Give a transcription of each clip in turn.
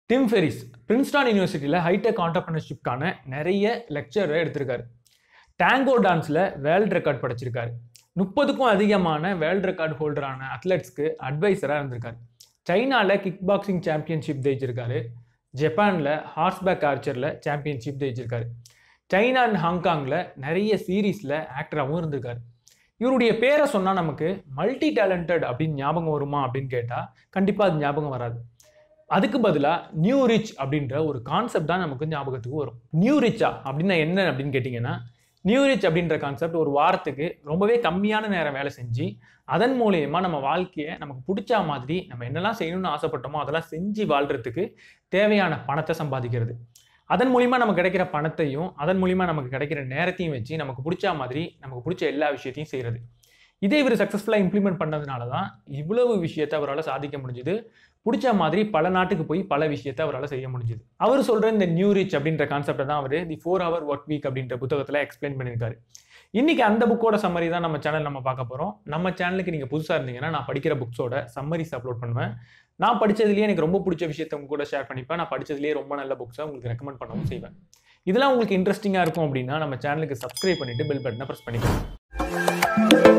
dim ferries பிரின்ஸ்டான் யூனிவர்சிட்டியில் hitech ஆண்டர்பிரினர்ஷிப்கான நிறைய லெக்சரை எடுத்திருக்காரு டேங்கோ டான்ஸில் வேர்ல்ட் ரெக்கார்ட் படைச்சிருக்காரு முப்பதுக்கும் அதிகமான வேர்ல்ட் ரெக்கார்ட் ஹோல்டரான அத்லெட்ஸ்க்கு அட்வைசராக இருந்திருக்காரு சைனாவில் கிக் பாக்ஸிங் சாம்பியன்ஷிப் ஜெயிச்சிருக்காரு ஜப்பானில் ஹார்ஸ்பேக் ஆர்ச்சரில் சாம்பியன்ஷிப் ஜெயிச்சிருக்காரு சைனா அண்ட் ஹாங்காங்கில் நிறைய சீரீஸில் ஆக்டராகவும் இருந்திருக்காரு இவருடைய பேரை சொன்னால் நமக்கு மல்டி டேலண்டட் அப்படின்னு ஞாபகம் வருமா அப்படின்னு கேட்டால் கண்டிப்பாக அது ஞாபகம் வராது அதுக்கு பதிலாக நியூ ரிச் அப்படின்ற ஒரு கான்செப்ட் தான் நமக்கு ஞாபகத்துக்கு வரும் நியூ ரிச்சா அப்படின்னா என்ன அப்படின்னு கேட்டிங்கன்னா நியூ ரிச் அப்படின்ற கான்செப்ட் ஒரு வாரத்துக்கு ரொம்பவே கம்மியான நேரம் வேலை செஞ்சு அதன் மூலயமா நம்ம வாழ்க்கையை நமக்கு பிடிச்ச மாதிரி நம்ம என்னெல்லாம் செய்யணும்னு ஆசைப்பட்டோமோ அதெல்லாம் செஞ்சு வாழ்கிறதுக்கு தேவையான பணத்தை சம்பாதிக்கிறது அதன் மூலிமா நமக்கு கிடைக்கிற பணத்தையும் அதன் மூலிமா நமக்கு கிடைக்கிற நேரத்தையும் வச்சு நமக்கு பிடிச்ச மாதிரி நமக்கு பிடிச்ச எல்லா விஷயத்தையும் செய்கிறது இதே இவர் சக்ஸஸ்ஃபுல்லாக இம்ப்ளிமெண்ட் பண்ணதுனால தான் இவ்வளவு விஷயத்தை அவரால் சாதிக்க முடிஞ்சுது பிடிச்ச மாதிரி பல நாட்டுக்கு போய் பல விஷயத்தை அவரால் செய்ய முடிஞ்சுது அவர் சொல்கிற இந்த நியூ ரிச் அப்படின்ற கான்செப்டை தான் அவர் the four hour work week அப்படின்ற புத்தகத்தில் எக்ஸ்பிளைன் பண்ணியிருக்காரு இன்னைக்கு அந்த புக்கோட சம்மரி தான் நம்ம சேனல் நம்ம பார்க்க போகிறோம் நம்ம சேனலுக்கு நீங்கள் புதுசாக இருந்தீங்கன்னா நான் படிக்கிற புக்ஸோட சம்மரிஸ் அப்லோட் பண்ணுவேன் நான் படிச்சதுலேயே எனக்கு ரொம்ப பிடிச்ச விஷயத்தை உங்க கூட ஷேர் பண்ணிப்பேன் நான் படிச்சதுலேயே ரொம்ப நல்ல புக்ஸை உங்களுக்கு ரெக்கமெண்ட் பண்ணவும் செய்வேன் இதெல்லாம் உங்களுக்கு இன்ட்ரெஸ்டிங்காக இருக்கும் அப்படின்னா நம்ம சேனலுக்கு சப்ஸ்கிரைப் பண்ணிட்டு பெல் பட்டனை ப்ரெஸ் பண்ணிக்கோங்க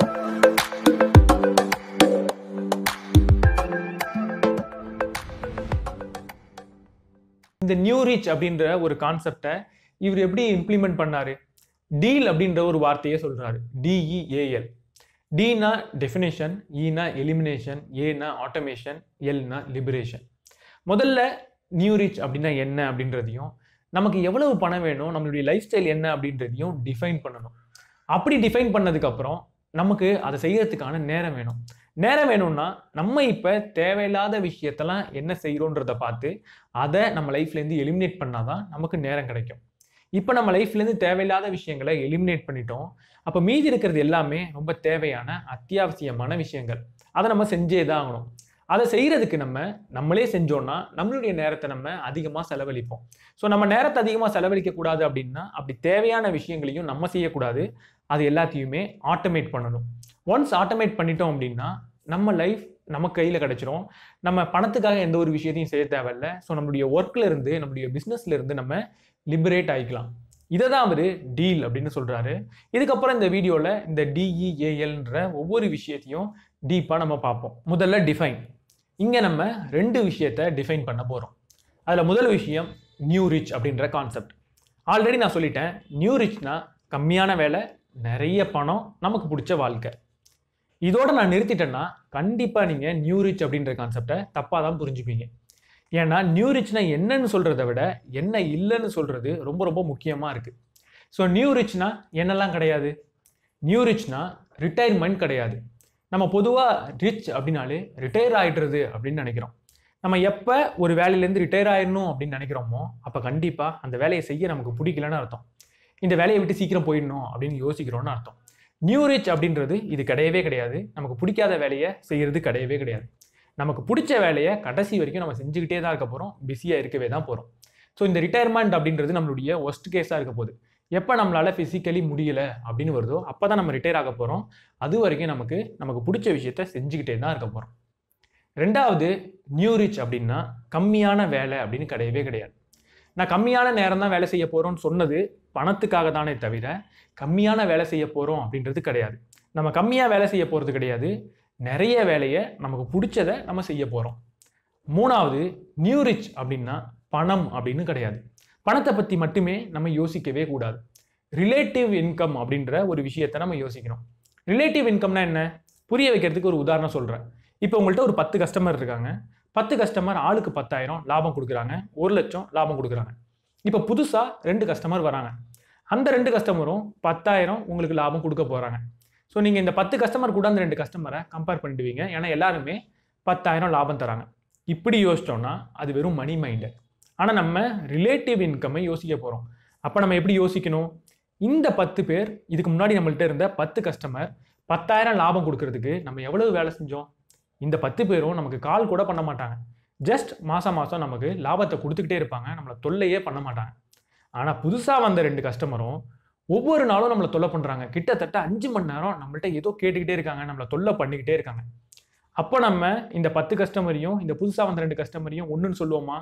இந்த நியூ ரீச் அப்படின்ற ஒரு கான்செப்டை இவர் எப்படி இம்ப்ளிமெண்ட் பண்ணாரு டீல் அப்படின்ற ஒரு வார்த்தையே சொல்றாரு டிஇஏஎல் டீனா டெஃபினேஷன் ஈனா எலிமினேஷன் ஏனா ஆட்டோமேஷன் எல்னா லிபரேஷன் முதல்ல நியூ ரீச் அப்படின்னா என்ன அப்படின்றதையும் நமக்கு எவ்வளவு பணம் வேணும் நம்மளுடைய லைஃப் ஸ்டைல் என்ன அப்படின்றதையும் டிஃபைன் பண்ணணும் அப்படி டிஃபைன் பண்ணதுக்கப்புறம் நமக்கு அதை செய்யறதுக்கான நேரம் வேணும் நேரம் வேணும்னா நம்ம இப்போ தேவையில்லாத விஷயத்தெல்லாம் என்ன செய்கிறோன்றத பார்த்து அதை நம்ம லைஃப்லேருந்து எலிமினேட் பண்ணாதான் நமக்கு நேரம் கிடைக்கும் இப்போ நம்ம லைஃப்லேருந்து தேவையில்லாத விஷயங்களை எலிமினேட் பண்ணிட்டோம் அப்போ மீதி இருக்கிறது எல்லாமே ரொம்ப தேவையான அத்தியாவசியமான விஷயங்கள் அதை நம்ம செஞ்சே தான் ஆகணும் அதை செய்கிறதுக்கு நம்ம நம்மளே செஞ்சோம்னா நம்மளுடைய நேரத்தை நம்ம அதிகமாக செலவழிப்போம் ஸோ நம்ம நேரத்தை அதிகமாக செலவழிக்க கூடாது அப்படின்னா அப்படி தேவையான விஷயங்களையும் நம்ம செய்யக்கூடாது அது எல்லாத்தையுமே ஆட்டோமேட் பண்ணணும் ஒன்ஸ் ஆட்டோமேட் பண்ணிட்டோம் அப்படின்னா நம்ம லைஃப் நம்ம கையில் கிடச்சிரும் நம்ம பணத்துக்காக எந்த ஒரு விஷயத்தையும் செய்ய தேவையில்ல ஸோ நம்மளுடைய ஒர்க்ல இருந்து நம்மளுடைய பிஸ்னஸ்ல இருந்து நம்ம லிபரேட் ஆகிக்கலாம் இதை தான் அவர் டீல் அப்படின்னு சொல்கிறாரு இதுக்கப்புறம் இந்த வீடியோவில் இந்த டிஇஏஎல்ன்ற ஒவ்வொரு விஷயத்தையும் டீப்பாக நம்ம பார்ப்போம் முதல்ல டிஃபைன் இங்கே நம்ம ரெண்டு விஷயத்தை டிஃபைன் பண்ண போகிறோம் அதில் முதல் விஷயம் நியூ ரிச் அப்படின்ற கான்செப்ட் ஆல்ரெடி நான் சொல்லிட்டேன் நியூ ரிச்னா கம்மியான வேலை நிறைய பணம் நமக்கு பிடிச்ச வாழ்க்கை இதோட நான் நிறுத்திட்டேன்னா கண்டிப்பாக நீங்கள் நியூ ரிச் அப்படின்ற கான்செப்டை தப்பாக தான் புரிஞ்சுப்பீங்க ஏன்னா நியூ ரிச்னா என்னன்னு சொல்கிறத விட என்ன இல்லைன்னு சொல்கிறது ரொம்ப ரொம்ப முக்கியமாக இருக்குது ஸோ நியூ ரிச்னா என்னெல்லாம் கிடையாது நியூ ரிச்னா ரிட்டையர்மெண்ட் கிடையாது நம்ம பொதுவாக ரிச் அப்படின்னாலே ரிட்டையர் ஆகிடுறது அப்படின்னு நினைக்கிறோம் நம்ம எப்போ ஒரு வேலையிலேருந்து ரிட்டையர் ஆயிடணும் அப்படின்னு நினைக்கிறோமோ அப்போ கண்டிப்பாக அந்த வேலையை செய்ய நமக்கு பிடிக்கலன்னு அர்த்தம் இந்த வேலையை விட்டு சீக்கிரம் போயிடணும் அப்படின்னு யோசிக்கிறோன்னு அர்த்தம் நியூ ரிச் அப்படின்றது இது கிடையவே கிடையாது நமக்கு பிடிக்காத வேலையை செய்கிறது கிடையவே கிடையாது நமக்கு பிடிச்ச வேலையை கடைசி வரைக்கும் நம்ம செஞ்சுக்கிட்டே தான் இருக்க போகிறோம் பிஸியாக இருக்கவே தான் போகிறோம் ஸோ இந்த ரிட்டையர்மெண்ட் அப்படின்றது நம்மளுடைய ஒஸ்ட் கேஸாக இருக்க போகுது எப்போ நம்மளால் ஃபிசிக்கலி முடியல அப்படின்னு வருதோ அப்போ தான் நம்ம ரிட்டையர் ஆக போகிறோம் அது வரைக்கும் நமக்கு நமக்கு பிடிச்ச விஷயத்த செஞ்சுக்கிட்டே தான் இருக்க போகிறோம் ரெண்டாவது நியூ ரிச் அப்படின்னா கம்மியான வேலை அப்படின்னு கிடையவே கிடையாது நான் கம்மியான நேரம் தான் வேலை செய்ய போகிறோம்னு சொன்னது பணத்துக்காக தானே தவிர கம்மியான வேலை செய்ய போகிறோம் அப்படின்றது கிடையாது நம்ம கம்மியாக வேலை செய்ய போகிறது கிடையாது நிறைய வேலையை நமக்கு பிடிச்சதை நம்ம செய்ய போகிறோம் மூணாவது நியூ ரிச் அப்படின்னா பணம் அப்படின்னு கிடையாது பணத்தை பற்றி மட்டுமே நம்ம யோசிக்கவே கூடாது ரிலேட்டிவ் இன்கம் அப்படின்ற ஒரு விஷயத்தை நம்ம யோசிக்கணும் ரிலேட்டிவ் இன்கம்னா என்ன புரிய வைக்கிறதுக்கு ஒரு உதாரணம் சொல்கிறேன் இப்போ உங்கள்கிட்ட ஒரு பத்து கஸ்டமர் இருக்காங்க பத்து கஸ்டமர் ஆளுக்கு பத்தாயிரம் லாபம் கொடுக்குறாங்க ஒரு லட்சம் லாபம் கொடுக்குறாங்க இப்போ புதுசாக ரெண்டு கஸ்டமர் வராங்க அந்த ரெண்டு கஸ்டமரும் பத்தாயிரம் உங்களுக்கு லாபம் கொடுக்க போகிறாங்க ஸோ நீங்கள் இந்த பத்து கஸ்டமர் கூட அந்த ரெண்டு கஸ்டமரை கம்பேர் பண்ணிடுவீங்க ஏன்னா எல்லாருமே பத்தாயிரம் லாபம் தராங்க இப்படி யோசிச்சோம்னா அது வெறும் மணி மைண்டு ஆனால் நம்ம ரிலேட்டிவ் இன்கம்மை யோசிக்க போகிறோம் அப்போ நம்ம எப்படி யோசிக்கணும் இந்த பத்து பேர் இதுக்கு முன்னாடி நம்மள்ட்ட இருந்த பத்து கஸ்டமர் பத்தாயிரம் லாபம் கொடுக்கறதுக்கு நம்ம எவ்வளவு வேலை செஞ்சோம் இந்த பத்து பேரும் நமக்கு கால் கூட பண்ண மாட்டாங்க ஜஸ்ட் மாதம் மாதம் நமக்கு லாபத்தை கொடுத்துக்கிட்டே இருப்பாங்க நம்மளை தொல்லையே பண்ண மாட்டாங்க ஆனால் புதுசாக வந்த ரெண்டு கஸ்டமரும் ஒவ்வொரு நாளும் நம்மளை தொல்லை பண்ணுறாங்க கிட்டத்தட்ட அஞ்சு மணி நேரம் நம்மள்ட்ட ஏதோ கேட்டுக்கிட்டே இருக்காங்க நம்மளை தொல்லை பண்ணிக்கிட்டே இருக்காங்க அப்போ நம்ம இந்த பத்து கஸ்டமரையும் இந்த புதுசாக வந்த ரெண்டு கஸ்டமரையும் ஒன்றுன்னு சொல்லுவோமா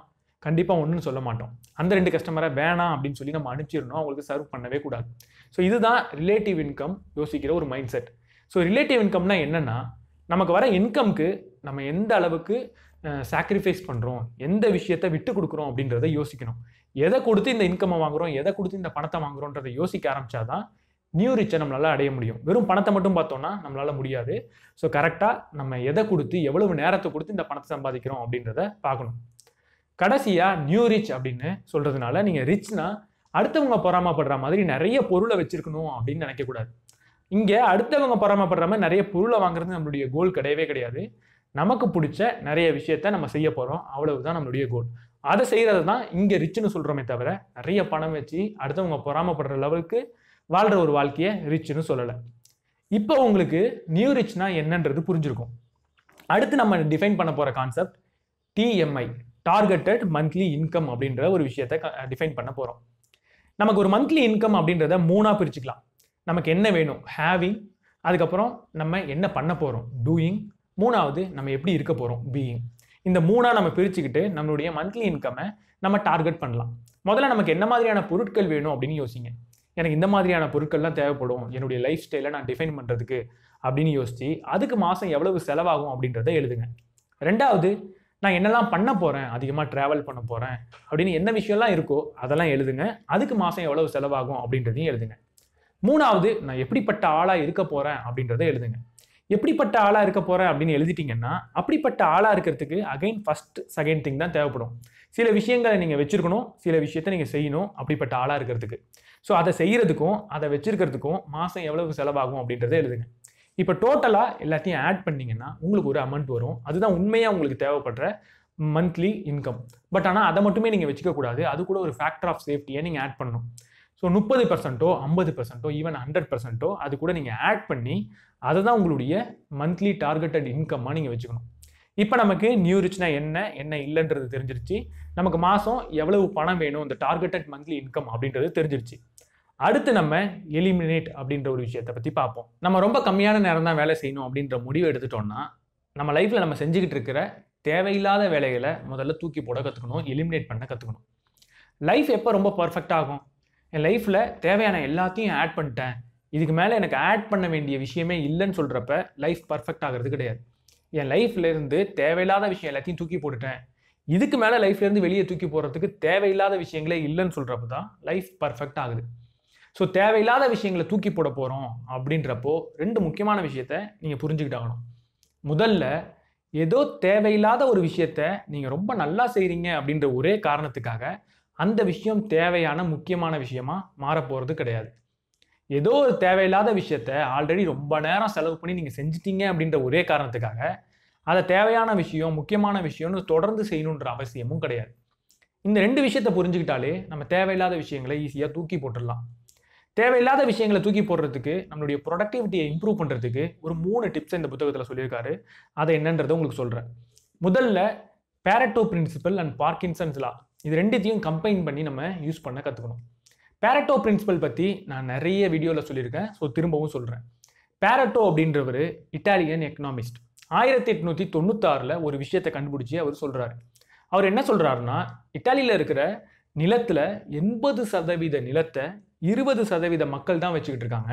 கண்டிப்பாக ஒன்றுன்னு சொல்ல மாட்டோம் அந்த ரெண்டு கஸ்டமரை வேணாம் அப்படின்னு சொல்லி நம்ம அனுப்பிச்சிடணும் அவங்களுக்கு சர்வ் பண்ணவே கூடாது ஸோ இதுதான் ரிலேட்டிவ் இன்கம் யோசிக்கிற ஒரு மைண்ட் செட் ஸோ ரிலேட்டிவ் இன்கம்னா என்னென்னா நமக்கு வர இன்கம்க்கு நம்ம எந்த அளவுக்கு சாக்ரிஃபைஸ் பண்ணுறோம் எந்த விஷயத்தை விட்டு கொடுக்குறோம் அப்படின்றத யோசிக்கணும் எதை கொடுத்து இந்த இன்கம்மை வாங்குறோம் எதை கொடுத்து இந்த பணத்தை வாங்குறோன்றதை யோசிக்க ஆரம்பிச்சாதான் நியூ ரிச்சை நம்மளால அடைய முடியும் வெறும் பணத்தை மட்டும் பார்த்தோம்னா நம்மளால முடியாது ஸோ கரெக்டாக நம்ம எதை கொடுத்து எவ்வளவு நேரத்தை கொடுத்து இந்த பணத்தை சம்பாதிக்கிறோம் அப்படின்றத பார்க்கணும் கடைசியாக நியூ ரிச் அப்படின்னு சொல்றதுனால நீங்கள் ரிச்னா அடுத்தவங்க பொறாமப்படுற மாதிரி நிறைய பொருளை வச்சிருக்கணும் அப்படின்னு நினைக்கக்கூடாது இங்கே அடுத்தவங்க பொறாமப்படுற மாதிரி நிறைய பொருளை வாங்குறது நம்மளுடைய கோல் கிடையவே கிடையாது நமக்கு பிடிச்ச நிறைய விஷயத்த நம்ம செய்ய போகிறோம் அவ்வளவுதான் நம்மளுடைய கோல் அதை செய்கிறது தான் இங்கே ரிச்சுன்னு சொல்கிறோமே தவிர நிறைய பணம் வச்சு அடுத்தவங்க பொறாமப்படுற லெவலுக்கு வாழ்கிற ஒரு வாழ்க்கையை ரிச்சுன்னு சொல்லலை இப்போ உங்களுக்கு நியூ ரிச்னா என்னன்றது புரிஞ்சிருக்கும் அடுத்து நம்ம டிஃபைன் பண்ண போகிற concept TMI targeted monthly income அப்படின்ற ஒரு விஷயத்தை டிஃபைன் பண்ண போகிறோம் நமக்கு ஒரு மந்த்லி இன்கம் அப்படின்றத மூணாக பிரிச்சுக்கலாம் நமக்கு என்ன வேணும் ஹேவிங் அதுக்கப்புறம் நம்ம என்ன பண்ண போகிறோம் டூயிங் மூணாவது நம்ம எப்படி இருக்க போகிறோம் பீயிங் இந்த மூணாக நம்ம பிரிச்சுக்கிட்டு நம்மளுடைய மந்த்லி இன்கம்மை நம்ம டார்கெட் பண்ணலாம் முதல்ல நமக்கு என்ன மாதிரியான பொருட்கள் வேணும் அப்படின்னு யோசிங்க எனக்கு இந்த மாதிரியான பொருட்கள்லாம் தேவைப்படும் என்னுடைய லைஃப் ஸ்டைலை நான் டிஃபைன் பண்ணுறதுக்கு அப்படின்னு யோசிச்சு அதுக்கு மாதம் எவ்வளவு செலவாகும் அப்படின்றத எழுதுங்க ரெண்டாவது நான் என்னெல்லாம் பண்ண போகிறேன் அதிகமாக ட்ராவல் பண்ண போகிறேன் அப்படின்னு என்ன விஷயம்லாம் இருக்கோ அதெல்லாம் எழுதுங்க அதுக்கு மாதம் எவ்வளவு செலவாகும் அப்படின்றதையும் எழுதுங்க மூணாவது நான் எப்படிப்பட்ட ஆளாக இருக்க போகிறேன் அப்படின்றத எழுதுங்க எப்படிப்பட்ட ஆளாக இருக்க போகிறேன் அப்படின்னு எழுதிட்டீங்கன்னா அப்படிப்பட்ட ஆளாக இருக்கிறதுக்கு அகைன் ஃபர்ஸ்ட் செகண்ட் திங் தான் தேவைப்படும் சில விஷயங்களை நீங்கள் வச்சிருக்கணும் சில விஷயத்தை நீங்கள் செய்யணும் அப்படிப்பட்ட ஆளாக இருக்கிறதுக்கு ஸோ அதை செய்கிறதுக்கும் அதை வச்சிருக்கிறதுக்கும் மாதம் எவ்வளவு செலவாகும் அப்படின்றத எழுதுங்க இப்போ டோட்டலாக எல்லாத்தையும் ஆட் பண்ணீங்கன்னா உங்களுக்கு ஒரு அமௌண்ட் வரும் அதுதான் உண்மையாக உங்களுக்கு தேவைப்படுற மந்த்லி இன்கம் பட் ஆனால் அதை மட்டுமே நீங்கள் வச்சுக்கக்கூடாது அது கூட ஒரு ஃபேக்டர் ஆஃப் சேஃப்டியை நீங்கள் ஆட் பண்ணணும் ஸோ முப்பது பர்சன்ட்டோ ஐம்பது பர்சன்ட்டோ ஈவன் ஹண்ட்ரட் பர்சன்ட்டோ அது கூட நீங்கள் ஆட் பண்ணி அதை தான் உங்களுடைய மந்த்லி டார்கெட்டட் இன்கம்மாக நீங்கள் வச்சுக்கணும் இப்போ நமக்கு நியூ ரிச்னா என்ன என்ன இல்லைன்றது தெரிஞ்சிருச்சு நமக்கு மாதம் எவ்வளவு பணம் வேணும் இந்த டார்கெட்டட் மந்த்லி இன்கம் அப்படின்றது தெரிஞ்சிருச்சு அடுத்து நம்ம எலிமினேட் அப்படின்ற ஒரு விஷயத்தை பற்றி பார்ப்போம் நம்ம ரொம்ப கம்மியான நேரம் தான் வேலை செய்யணும் அப்படின்ற முடிவு எடுத்துட்டோம்னா நம்ம லைஃப்பில் நம்ம செஞ்சுக்கிட்டு இருக்கிற தேவையில்லாத வேலைகளை முதல்ல தூக்கி போட கற்றுக்கணும் எலிமினேட் பண்ண கற்றுக்கணும் லைஃப் எப்போ ரொம்ப பர்ஃபெக்ட் ஆகும் என் லைஃப்பில் தேவையான எல்லாத்தையும் ஆட் பண்ணிட்டேன் இதுக்கு மேலே எனக்கு ஆட் பண்ண வேண்டிய விஷயமே இல்லைன்னு சொல்கிறப்ப லைஃப் பர்ஃபெக்ட் ஆகிறது கிடையாது என் லைஃப்ல இருந்து தேவையில்லாத விஷயம் எல்லாத்தையும் தூக்கி போட்டுட்டேன் இதுக்கு மேலே லைஃப்லேருந்து வெளியே தூக்கி போகிறதுக்கு தேவையில்லாத விஷயங்களே இல்லைன்னு சொல்கிறப்ப தான் லைஃப் பர்ஃபெக்ட் ஆகுது ஸோ தேவையில்லாத விஷயங்களை தூக்கி போட போகிறோம் அப்படின்றப்போ ரெண்டு முக்கியமான விஷயத்த நீங்கள் புரிஞ்சுக்கிட்டாகணும் முதல்ல ஏதோ தேவையில்லாத ஒரு விஷயத்த நீங்கள் ரொம்ப நல்லா செய்கிறீங்க அப்படின்ற ஒரே காரணத்துக்காக அந்த விஷயம் தேவையான முக்கியமான விஷயமா மாறப்போகிறது கிடையாது ஏதோ ஒரு தேவையில்லாத விஷயத்த ஆல்ரெடி ரொம்ப நேரம் செலவு பண்ணி நீங்கள் செஞ்சிட்டீங்க அப்படின்ற ஒரே காரணத்துக்காக அதை தேவையான விஷயம் முக்கியமான விஷயம்னு தொடர்ந்து செய்யணுன்ற அவசியமும் கிடையாது இந்த ரெண்டு விஷயத்த புரிஞ்சுக்கிட்டாலே நம்ம தேவையில்லாத விஷயங்களை ஈஸியாக தூக்கி போட்டுடலாம் தேவையில்லாத விஷயங்களை தூக்கி போடுறதுக்கு நம்மளுடைய ப்ரொடக்டிவிட்டியை இம்ப்ரூவ் பண்ணுறதுக்கு ஒரு மூணு டிப்ஸ் இந்த புத்தகத்தில் சொல்லியிருக்காரு அதை என்னன்றதை உங்களுக்கு சொல்கிறேன் முதல்ல Pareto principle and Parkinson's law இது ரெண்டுத்தையும் கம்பைன் பண்ணி நம்ம யூஸ் பண்ண கற்றுக்கணும் பேரட்டோ பிரின்சிபல் பற்றி நான் நிறைய வீடியோவில் சொல்லியிருக்கேன் ஸோ திரும்பவும் சொல்கிறேன் பேரட்டோ அப்படின்றவர் இட்டாலியன் எக்கனாமிஸ்ட் ஆயிரத்தி எட்நூற்றி தொண்ணூத்தாறில் ஒரு விஷயத்தை கண்டுபிடிச்சி அவர் சொல்கிறாரு அவர் என்ன சொல்கிறாருன்னா இட்டாலியில் இருக்கிற நிலத்தில் எண்பது சதவீத நிலத்தை இருபது சதவீத மக்கள் தான் வச்சுக்கிட்டு இருக்காங்க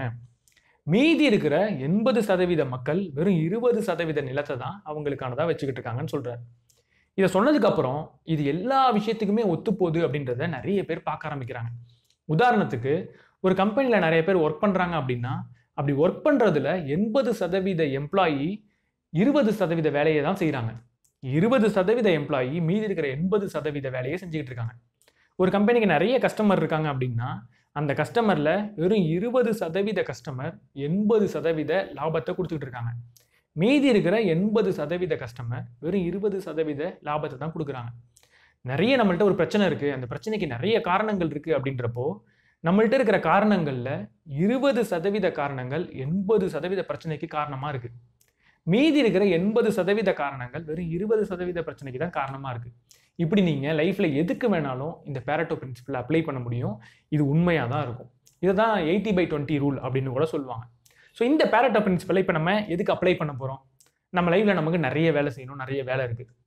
மீதி இருக்கிற எண்பது சதவீத மக்கள் வெறும் இருபது சதவீத நிலத்தை தான் அவங்களுக்கானதாக வச்சுக்கிட்டு இருக்காங்கன்னு சொல்கிறார் இதை சொன்னதுக்கப்புறம் இது எல்லா விஷயத்துக்குமே ஒத்துப்போகுது அப்படின்றத நிறைய பேர் பார்க்க ஆரம்பிக்கிறாங்க உதாரணத்துக்கு ஒரு கம்பெனியில் நிறைய பேர் ஒர்க் பண்ணுறாங்க அப்படின்னா அப்படி ஒர்க் பண்ணுறதுல எண்பது சதவீத எம்ப்ளாயி இருபது சதவீத வேலையை தான் செய்கிறாங்க இருபது சதவீத எம்ப்ளாயி மீதி இருக்கிற எண்பது சதவீத வேலையை செஞ்சுக்கிட்டு இருக்காங்க ஒரு கம்பெனிக்கு நிறைய கஸ்டமர் இருக்காங்க அப்படின்னா அந்த கஸ்டமரில் வெறும் இருபது சதவீத கஸ்டமர் எண்பது சதவீத லாபத்தை கொடுத்துக்கிட்டு இருக்காங்க மீதி இருக்கிற எண்பது சதவீத கஸ்டமர் வெறும் இருபது சதவீத லாபத்தை தான் கொடுக்குறாங்க நிறைய நம்மள்ட்ட ஒரு பிரச்சனை இருக்குது அந்த பிரச்சனைக்கு நிறைய காரணங்கள் இருக்குது அப்படின்றப்போ நம்மள்ட்ட இருக்கிற காரணங்களில் இருபது சதவீத காரணங்கள் எண்பது சதவீத பிரச்சனைக்கு காரணமாக இருக்குது மீதி இருக்கிற எண்பது சதவீத காரணங்கள் வெறும் இருபது சதவீத பிரச்சனைக்கு தான் காரணமாக இருக்குது இப்படி நீங்கள் லைஃப்பில் எதுக்கு வேணாலும் இந்த பேரட்டோ பிரின்சிபல் அப்ளை பண்ண முடியும் இது உண்மையாக தான் இருக்கும் இதை தான் எயிட்டி பை டுவெண்ட்டி ரூல் அப்படின்னு கூட சொல்லுவாங்க ஸோ இந்த பேரட்டோ பிரின்சிபலை இப்போ நம்ம எதுக்கு அப்ளை பண்ண போகிறோம் நம்ம லைஃப்பில் நமக்கு நிறைய வேலை செய்யணும் நிறைய வேலை இருக்குது